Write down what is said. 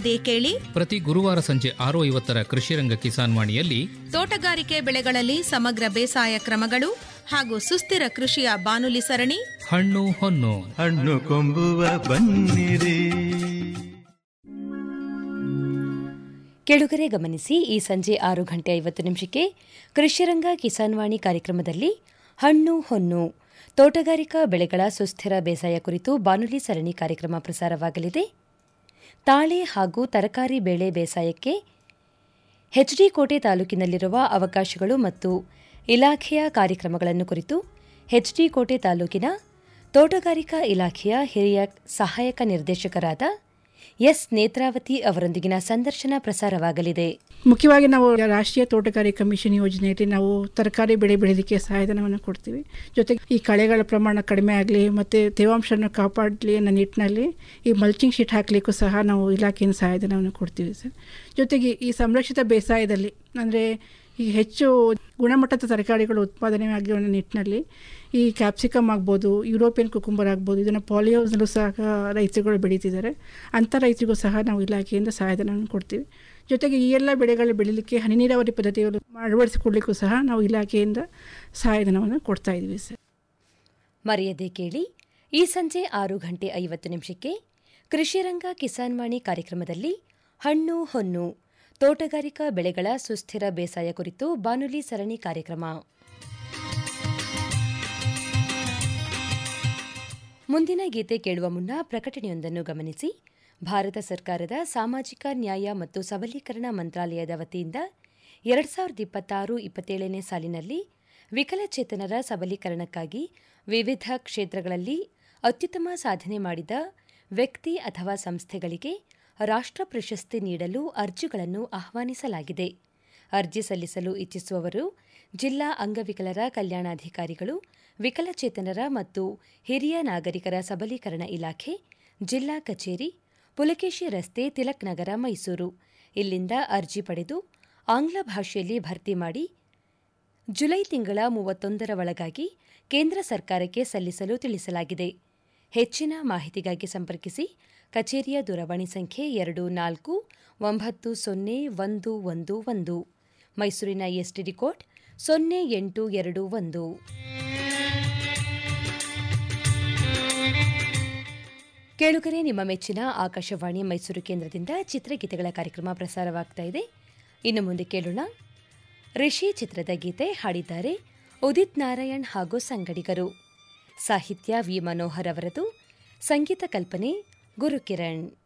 ಇದ್ದೇ ಕೇಳಿ ಪ್ರತಿ ಗುರುವಾರ ಸಂಜೆ ಆರು ಐವತ್ತರ ಕೃಷಿರಂಗ ಕಿಸಾನ್ ವಾಣಿಯಲ್ಲಿ ತೋಟಗಾರಿಕೆ ಬೆಳೆಗಳಲ್ಲಿ ಸಮಗ್ರ ಬೇಸಾಯ ಕ್ರಮಗಳು ಹಾಗೂ ಸುಸ್ಥಿರ ಕೃಷಿಯ ಬಾನುಲಿ ಸರಣಿ ಹಣ್ಣು ಹೊನ್ನು ಹಣ್ಣು ಕೊಂಬುವ ಬನ್ನಿರಿ ಕೆಳುಗರೆ ಗಮನಿಸಿ ಈ ಸಂಜೆ ಆರು ಗಂಟೆ ಐವತ್ತು ನಿಮಿಷಕ್ಕೆ ಕೃಷಿರಂಗ ಕಿಸಾನ್ ವಾಣಿ ಕಾರ್ಯಕ್ರಮದಲ್ಲಿ ಹಣ್ಣು ಹೊನ್ನು ತೋಟಗಾರಿಕಾ ಬೆಳೆಗಳ ಸುಸ್ಥಿರ ಬೇಸಾಯ ಕುರಿತು ಬಾನುಲಿ ಸರಣಿ ಕಾರ್ಯಕ್ರಮ ಪ್ರಸಾರವಾಗಲಿದೆ ತಾಳೆ ಹಾಗೂ ತರಕಾರಿ ಬೆಳೆ ಬೇಸಾಯಕ್ಕೆ ಎಚ್ಡಿ ಕೋಟೆ ತಾಲೂಕಿನಲ್ಲಿರುವ ಅವಕಾಶಗಳು ಮತ್ತು ಇಲಾಖೆಯ ಕಾರ್ಯಕ್ರಮಗಳನ್ನು ಕುರಿತು ಎಚ್ಡಿ ಕೋಟೆ ತಾಲೂಕಿನ ತೋಟಗಾರಿಕಾ ಇಲಾಖೆಯ ಹಿರಿಯ ಸಹಾಯಕ ನಿರ್ದೇಶಕರಾದ ಎಸ್ ನೇತ್ರಾವತಿ ಅವರೊಂದಿಗಿನ ಸಂದರ್ಶನ ಪ್ರಸಾರವಾಗಲಿದೆ ಮುಖ್ಯವಾಗಿ ನಾವು ರಾಷ್ಟ್ರೀಯ ತೋಟಗಾರಿಕಾ ಮಿಷನ್ ಯೋಜನೆಯಲ್ಲಿ ನಾವು ತರಕಾರಿ ಬೆಳೆ ಬೆಳೆಯೋದಕ್ಕೆ ಸಹಾಯಧನವನ್ನು ಕೊಡ್ತೀವಿ ಜೊತೆಗೆ ಈ ಕಳೆಗಳ ಪ್ರಮಾಣ ಕಡಿಮೆ ಆಗಲಿ ಮತ್ತು ತೇವಾಂಶವನ್ನು ಕಾಪಾಡಲಿ ಅನ್ನೋ ನಿಟ್ಟಿನಲ್ಲಿ ಈ ಮಲ್ಚಿಂಗ್ ಶೀಟ್ ಹಾಕಲಿಕ್ಕೂ ಸಹ ನಾವು ಇಲಾಖೆಯಿಂದ ಸಹಾಯಧನವನ್ನು ಕೊಡ್ತೀವಿ ಸರ್ ಜೊತೆಗೆ ಈ ಸಂರಕ್ಷಿತ ಬೇಸಾಯದಲ್ಲಿ ಅಂದರೆ ಈ ಹೆಚ್ಚು ಗುಣಮಟ್ಟದ ತರಕಾರಿಗಳು ಉತ್ಪಾದನೆ ಆಗಿರೋ ನಿಟ್ಟಿನಲ್ಲಿ ಈ ಕ್ಯಾಪ್ಸಿಕಮ್ ಆಗ್ಬೋದು ಯುರೋಪಿಯನ್ ಕುಕುಂಬರ್ ಆಗ್ಬೋದು ಇದನ್ನು ಪಾಲಿಯೋಸ್ನಲ್ಲೂ ಸಹ ರೈತರುಗಳು ಬೆಳೀತಿದ್ದಾರೆ ಅಂಥ ರೈತರಿಗೂ ಸಹ ನಾವು ಇಲಾಖೆಯಿಂದ ಸಹಾಯಧನವನ್ನು ಕೊಡ್ತೀವಿ ಜೊತೆಗೆ ಈ ಎಲ್ಲ ಬೆಳೆಗಳು ಬೆಳೀಲಿಕ್ಕೆ ಹನಿ ನೀರಾವರಿ ಪದ್ಧತಿಗಳು ಅಳವಡಿಸಿಕೊಡ್ಲಿಕ್ಕೂ ಸಹ ನಾವು ಇಲಾಖೆಯಿಂದ ಸಹಾಯಧನವನ್ನು ಕೊಡ್ತಾ ಇದ್ದೀವಿ ಸರ್ ಮರೆಯದೆ ಕೇಳಿ ಈ ಸಂಜೆ ಆರು ಗಂಟೆ ಐವತ್ತು ನಿಮಿಷಕ್ಕೆ ಕೃಷಿರಂಗ ಕಿಸಾನ್ ವಾಣಿ ಕಾರ್ಯಕ್ರಮದಲ್ಲಿ ಹಣ್ಣು ಹೊನ್ನು ತೋಟಗಾರಿಕಾ ಬೆಳೆಗಳ ಸುಸ್ಥಿರ ಬೇಸಾಯ ಕುರಿತು ಬಾನುಲಿ ಸರಣಿ ಕಾರ್ಯಕ್ರಮ ಮುಂದಿನ ಗೀತೆ ಕೇಳುವ ಮುನ್ನ ಪ್ರಕಟಣೆಯೊಂದನ್ನು ಗಮನಿಸಿ ಭಾರತ ಸರ್ಕಾರದ ಸಾಮಾಜಿಕ ನ್ಯಾಯ ಮತ್ತು ಸಬಲೀಕರಣ ಮಂತ್ರಾಲಯದ ವತಿಯಿಂದ ಎರಡು ಸಾವಿರದ ಇಪ್ಪತ್ತಾರು ಇಪ್ಪತ್ತೇಳನೇ ಸಾಲಿನಲ್ಲಿ ವಿಕಲಚೇತನರ ಸಬಲೀಕರಣಕ್ಕಾಗಿ ವಿವಿಧ ಕ್ಷೇತ್ರಗಳಲ್ಲಿ ಅತ್ಯುತ್ತಮ ಸಾಧನೆ ಮಾಡಿದ ವ್ಯಕ್ತಿ ಅಥವಾ ಸಂಸ್ಥೆಗಳಿಗೆ ರಾಷ್ಟ್ರ ಪ್ರಶಸ್ತಿ ನೀಡಲು ಅರ್ಜಿಗಳನ್ನು ಆಹ್ವಾನಿಸಲಾಗಿದೆ ಅರ್ಜಿ ಸಲ್ಲಿಸಲು ಇಚ್ಛಿಸುವವರು ಜಿಲ್ಲಾ ಅಂಗವಿಕಲರ ಕಲ್ಯಾಣಾಧಿಕಾರಿಗಳು ವಿಕಲಚೇತನರ ಮತ್ತು ಹಿರಿಯ ನಾಗರಿಕರ ಸಬಲೀಕರಣ ಇಲಾಖೆ ಜಿಲ್ಲಾ ಕಚೇರಿ ಪುಲಕೇಶಿ ರಸ್ತೆ ತಿಲಕ್ ನಗರ ಮೈಸೂರು ಇಲ್ಲಿಂದ ಅರ್ಜಿ ಪಡೆದು ಆಂಗ್ಲ ಭಾಷೆಯಲ್ಲಿ ಭರ್ತಿ ಮಾಡಿ ಜುಲೈ ತಿಂಗಳ ಮೂವತ್ತೊಂದರ ಒಳಗಾಗಿ ಕೇಂದ್ರ ಸರ್ಕಾರಕ್ಕೆ ಸಲ್ಲಿಸಲು ತಿಳಿಸಲಾಗಿದೆ ಹೆಚ್ಚಿನ ಮಾಹಿತಿಗಾಗಿ ಸಂಪರ್ಕಿಸಿ ಕಚೇರಿಯ ದೂರವಾಣಿ ಸಂಖ್ಯೆ ಎರಡು ನಾಲ್ಕು ಒಂಬತ್ತು ಸೊನ್ನೆ ಒಂದು ಒಂದು ಒಂದು ಮೈಸೂರಿನ ಎಸ್ಟಿಡಿ ಕೋಡ್ ಸೊನ್ನೆ ಎಂಟು ಎರಡು ಒಂದು ಕೇಳುಗರೆ ನಿಮ್ಮ ಮೆಚ್ಚಿನ ಆಕಾಶವಾಣಿ ಮೈಸೂರು ಕೇಂದ್ರದಿಂದ ಚಿತ್ರಗೀತೆಗಳ ಕಾರ್ಯಕ್ರಮ ಪ್ರಸಾರವಾಗ್ತಾ ಇದೆ ಇನ್ನು ಮುಂದೆ ಕೇಳೋಣ ರಿಷಿ ಚಿತ್ರದ ಗೀತೆ ಹಾಡಿದ್ದಾರೆ ಉದಿತ್ ನಾರಾಯಣ್ ಹಾಗೂ ಸಂಗಡಿಗರು ಸಾಹಿತ್ಯ ವಿ ಮನೋಹರ್ ಅವರದು ಸಂಗೀತ ಕಲ್ಪನೆ ಗುರುಕಿರಣ್